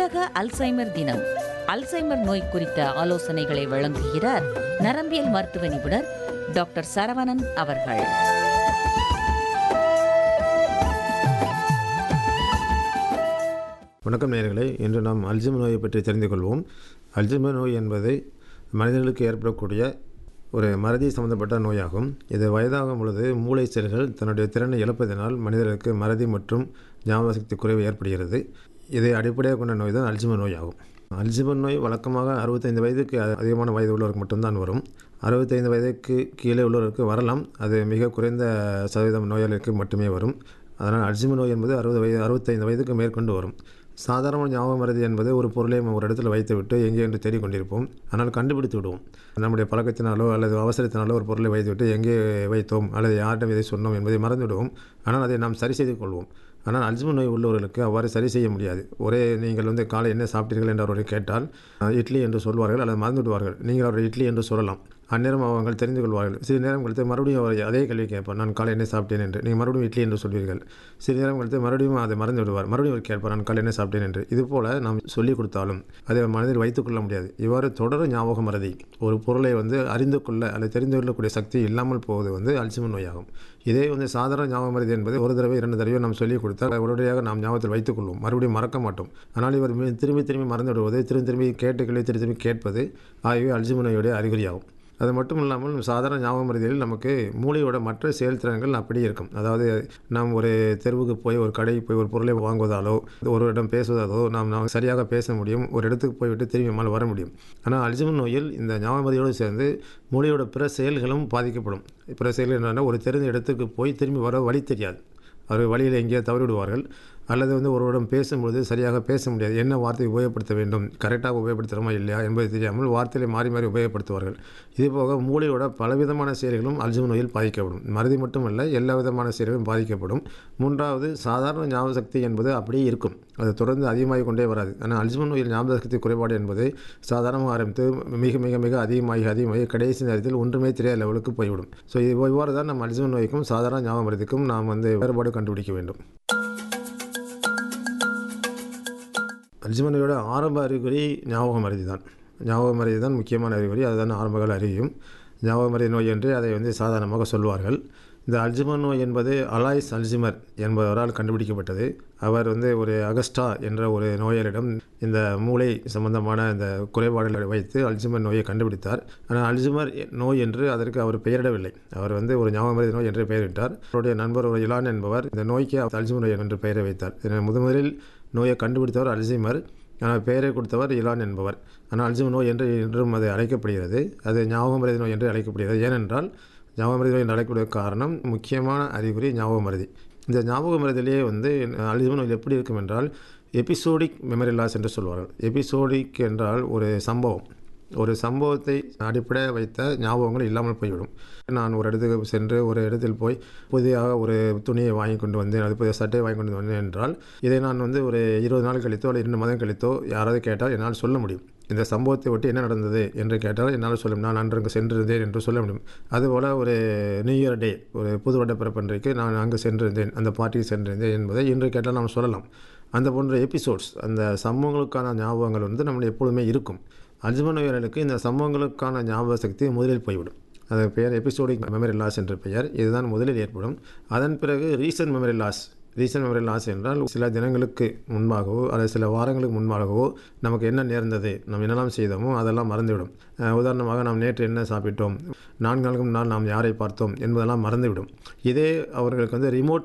உலக அல்சைமர் தினம் அல்சைமர் நோய் குறித்த ஆலோசனைகளை வழங்குகிறார் நரம்பியல் மருத்துவ நிபுணர் டாக்டர் சரவணன் அவர்கள் வணக்கம் நேயர்களே இன்று நாம் அல்ஜிமர் நோயை பற்றி தெரிந்து கொள்வோம் அல்ஜிமர் நோய் என்பது மனிதர்களுக்கு ஏற்படக்கூடிய ஒரு மறதி சம்பந்தப்பட்ட நோயாகும் இது வயதாகும் பொழுது மூளை செல்கள் தன்னுடைய திறனை இழப்பதனால் மனிதர்களுக்கு மறதி மற்றும் ஞாபக சக்தி குறைவு ஏற்படுகிறது இதை அடிப்படையாக கொண்ட நோய் தான் அல்ஜிமர் நோய் ஆகும் அல்ஜிமர் நோய் வழக்கமாக அறுபத்தைந்து வயதுக்கு அ- அதிகமான வயது உள்ளவருக்கு மட்டும்தான் வரும் அறுபத்தைந்து வயதுக்கு கீழே உள்ளவருக்கு வரலாம் அது மிக குறைந்த சதவீதம் நோயாளிகளுக்கு மட்டுமே வரும் அதனால் அல்ஜிமர் நோய் என்பது அறுபது வயது அறுபத்தைந்து வயதுக்கு மேற்கொண்டு வரும் சாதாரண ஞாபக மறதி என்பது ஒரு பொருளை நம்ம ஒரு இடத்துல வைத்துவிட்டு எங்கே என்று தேடிக்கொண்டிருப்போம் ஆனால் கண்டுபிடித்து விடுவோம் நம்முடைய பழக்கத்தினாலோ அல்லது அவசரத்தினாலோ ஒரு பொருளை வைத்துவிட்டு எங்கே வைத்தோம் அல்லது யாரிடம் இதை சொன்னோம் என்பதை மறந்து விடுவோம் ஆனால் அதை நாம் சரி செய்து கொள்வோம் ஆனால் அல்ஜிமர் நோய் உள்ளவர்களுக்கு அவ்வாறு சரி செய்ய முடியாது ஒரே நீங்கள் வந்து காலை என்ன சாப்பிட்டீர்கள் என்று அவர்கள் கேட்டால் அஹ், இட்லி என்று சொல்வார்கள் அல்லது மறந்து விடுவார்கள் நீங்கள் அவர்கள் இட்லி என்று சொல்லலாம் அந்நேரம் அவர்கள் தெரிந்து கொள்வார்கள் சிறிது நேரம் கழித்து மறுபடியும் அவர் அதே கேள்வி கேட்பார் நான் காலை என்ன சாப்பிட்டேன் என்று நீங்கள் மறுபடியும் இட்லி என்று சொல்வீர்கள் சிறிது நேரம் கழித்து மறுபடியும் அதை மறந்து விடுவார் மறுபடியும் அவர் கேட்பார் நான் காலை என்ன சாப்பிட்டேன் என்று இதுபோல் நாம் சொல்லிக் கொடுத்தாலும் அதை மனதில் வைத்துக்கொள்ள முடியாது இவ்வாறு தொடர் ஞாபக மறதி ஒரு பொருளை வந்து அறிந்து கொள்ள அல்லது தெரிந்து கொள்ளக்கூடிய சக்தி இல்லாமல் போவது வந்து அல்சிமர் நோயாகும் இதே வந்து சாதாரண ஞாபக மறதி என்பது ஒரு தடவை இரண்டு தடவை நாம் சொல்லிக் கொடுத்தால் உடனடியாக நாம் ஞாபகத்தில் வைத்துக் கொள்வோம் மறுபடியும் மறக்க மாட்டோம் ஆனால் இவர் மீ- திரும்பி திரும்பி மறந்து விடுவது திரும்பி திரும்பி கேட்டு கேள்வி திரும்பி திரும்பி கேட்பது ஆகியவை அல்சிமர் நோயுடைய அறிகுறியாகும் அது மட்டும் இல்லாமல் சாதாரண ஞாபக மருதியில் நமக்கு மூளையோட மற்ற செயல்திறன்கள் அப்படியே இருக்கும் அதாவது நாம் ஒரு தெருவுக்கு போய் ஒரு கடைக்கு போய் ஒரு பொருளை வாங்குவதாலோ ஒருவரிடம் பேசுவதாலோ நாம் நாம் சரியாக பேச முடியும் ஒரு இடத்துக்கு போய்விட்டு திரும்பி நம்மால் வர முடியும் ஆனால் அல்ஜிமர் நோயில் இந்த ஞாபக மருதியோடு சேர்ந்து மூளையோட பிற செயல்களும் பாதிக்கப்படும் பிற செயல்கள் என்னென்னா ஒரு தெரிந்த இடத்துக்கு போய் திரும்பி வர வழி தெரியாது அவர் வழியில் எங்கேயோ தவறி விடுவார்கள் அல்லது வந்து ஒருவரிடம் பேசும்பொழுது சரியாக பேச முடியாது என்ன வார்த்தை உபயோகப்படுத்த வேண்டும் கரெக்டாக உபயோகப்படுத்துகிறோமா இல்லையா என்பது தெரியாமல் வார்த்தையை மாறி மாறி உபயோகப்படுத்துவார்கள் இதுபோக மூளையோட பலவிதமான செயல்களும் அல்ஜிமர் நோயில் பாதிக்கப்படும் மறதி மட்டுமல்ல எல்லா விதமான செயல்களும் பாதிக்கப்படும் மூன்றாவது சாதாரண ஞாபக சக்தி என்பது அப்படியே இருக்கும் அது தொடர்ந்து அதிகமாகிக் கொண்டே வராது ஆனால் அல்ஜிமர் நோயில் ஞாபக சக்தி குறைபாடு என்பது சாதாரணமாக ஆரம்பித்து மிக மிக மிக அதிகமாகி அதிகமாகி கடைசி நேரத்தில் ஒன்றுமே தெரியாத லெவலுக்கு போய்விடும் ஸோ இது இவ்வாறு தான் நம்ம அல்ஜிமர் நோய்க்கும் சாதாரண ஞாபக மருதிக்கும் நாம் வந்து வேறுபாடு கண்டுபிடிக்க வேண்டும் அல்ஜிமர் நோயோட ஆரம்ப அறிகுறி ஞாபக மறதி தான் ஞாபக மறதி தான் முக்கியமான அறிகுறி அதுதான் ஆரம்பகால அறியும் ஞாபக மறதி நோய் என்று அதை வந்து சாதாரணமாக சொல்வார்கள் இந்த அல்ஜிமர் நோய் என்பது அலாய்ஸ் அல்ஜிமர் என்பவரால் கண்டுபிடிக்கப்பட்டது அவர் வந்து ஒரு அகஸ்டா என்ற ஒரு நோயாளியிடம் இந்த மூளை சம்பந்தமான இந்த குறைபாடுகளை வைத்து அல்ஜிமர் நோயை கண்டுபிடித்தார் ஆனால் அல்ஜிமர் நோய் என்று அதற்கு அவர் பெயரிடவில்லை அவர் வந்து ஒரு ஞாபக மறதி நோய் என்று பெயரிட்டார் அவருடைய நண்பர் ஒரு இலான் என்பவர் இந்த நோய்க்கு அல்ஜிமர் நோய் என்று பெயரை வைத்தார் இதனை முதலில் நோயை கண்டுபிடித்தவர் அல்சைமர் ஆனால் பெயரை கொடுத்தவர் இலான் என்பவர் ஆனால் அல்சைமர் நோய் என்று இன்றும் அது அழைக்கப்படுகிறது அது ஞாபக மருதி நோய் என்று அழைக்கப்படுகிறது ஏனென்றால் ஞாபக மருதி நோய் என்று அழைக்கக்கூடிய காரணம் முக்கியமான அறிகுறி ஞாபக மருதி இந்த ஞாபக மருதிலேயே வந்து அல்சைமர் நோய் எப்படி இருக்கும் என்றால் எபிசோடிக் மெமரி லாஸ் என்று சொல்வார்கள் எபிசோடிக் என்றால் ஒரு சம்பவம் ஒரு சம்பவத்தை அடிப்படையாக வைத்த ஞாபகங்கள் இல்லாமல் போய்விடும் நான் ஒரு இடத்துக்கு சென்று ஒரு இடத்தில் போய் புதிதாக ஒரு துணியை வாங்கி கொண்டு வந்தேன் அது புதிய சட்டையை வாங்கி கொண்டு வந்தேன் என்றால் இதை நான் வந்து ஒரு இருபது நாள் கழித்தோ அல்லது இரண்டு மாதம் கழித்தோ யாராவது கேட்டால் என்னால் சொல்ல முடியும் இந்த சம்பவத்தை ஒட்டி என்ன நடந்தது என்று கேட்டால் என்னால் சொல்ல முடியும் நான் அன்று அங்கு சென்றிருந்தேன் என்று சொல்ல முடியும் அதுபோல் ஒரு நியூ இயர் டே ஒரு புது வருட பிறப்பன்றைக்கு நான் அங்கு சென்றிருந்தேன் அந்த பார்ட்டிக்கு சென்றிருந்தேன் என்பதை இன்று கேட்டால் நாம் சொல்லலாம் அந்த போன்ற எபிசோட்ஸ் அந்த சம்பவங்களுக்கான ஞாபகங்கள் வந்து நம்மளுடைய எப்பொழுதுமே இருக்கும் அல்ஜிமர் நோயாளிகளுக்கு இந்த சம்பவங்களுக்கான ஞாபக சக்தி முதலில் போய்விடும் அது பெயர் எபிசோடிக் மெமரி லாஸ் என்ற பெயர் இதுதான் முதலில் ஏற்படும் அதன் பிறகு recent memory loss recent memory loss என்றால் சில தினங்களுக்கு முன்பாகவோ அல்லது சில வாரங்களுக்கு முன்பாகவோ நமக்கு என்ன நேர்ந்தது நாம் என்னெல்லாம் செய்தோமோ அதெல்லாம் மறந்துவிடும் அஹ் உதாரணமாக நாம் நேற்று என்ன சாப்பிட்டோம் நான்கு நாளுக்கு முன்னால் நாம் யாரை பார்த்தோம் என்பதெல்லாம் மறந்துவிடும் இதே அவர்களுக்கு வந்து ரிமோட்